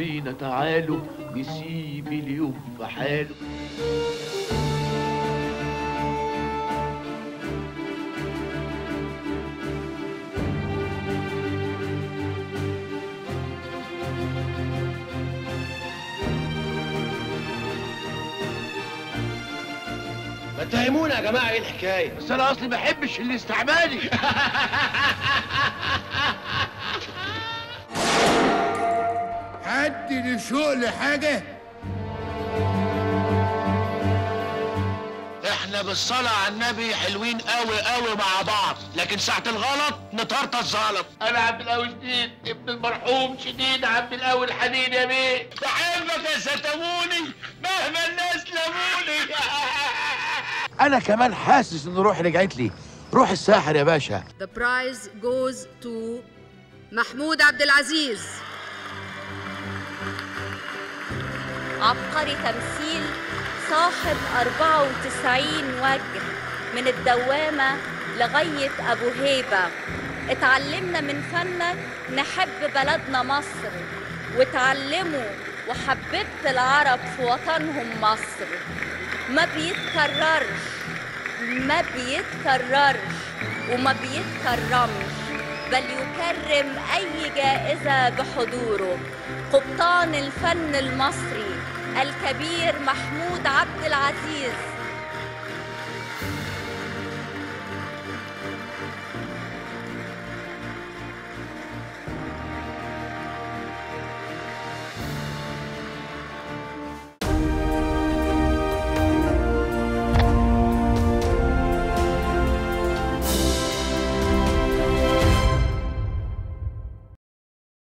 بينا تعالوا نسيب اليوم في حاله ما تفهمونا يا جماعه ايه الحكايه بس انا اصلي ما بحبش الاستعمالي حد لشوق لحاجة احنا بالصلاه على النبي حلوين قوي قوي مع بعض لكن ساعه الغلط نطرطش الزلط انا عبد القوي شديد ابن المرحوم شديد عبد القوي الحنين يا بيه بحبك يا ستموني مهما الناس لموني انا كمان حاسس ان روحي رجعت لي روح الساحر يا باشا The prize goes to محمود عبد العزيز عبقري تمثيل صاحب 94 وجه من الدوامة لغاية أبو هيبة اتعلمنا من فنك نحب بلدنا مصر وتعلموا وحببت العرب في وطنهم مصر ما بيتكررش ما بيتكررش وما بيتكرمش بل يكرم أي جائزة بحضوره قبطان الفن المصري الكبير محمود عبد العزيز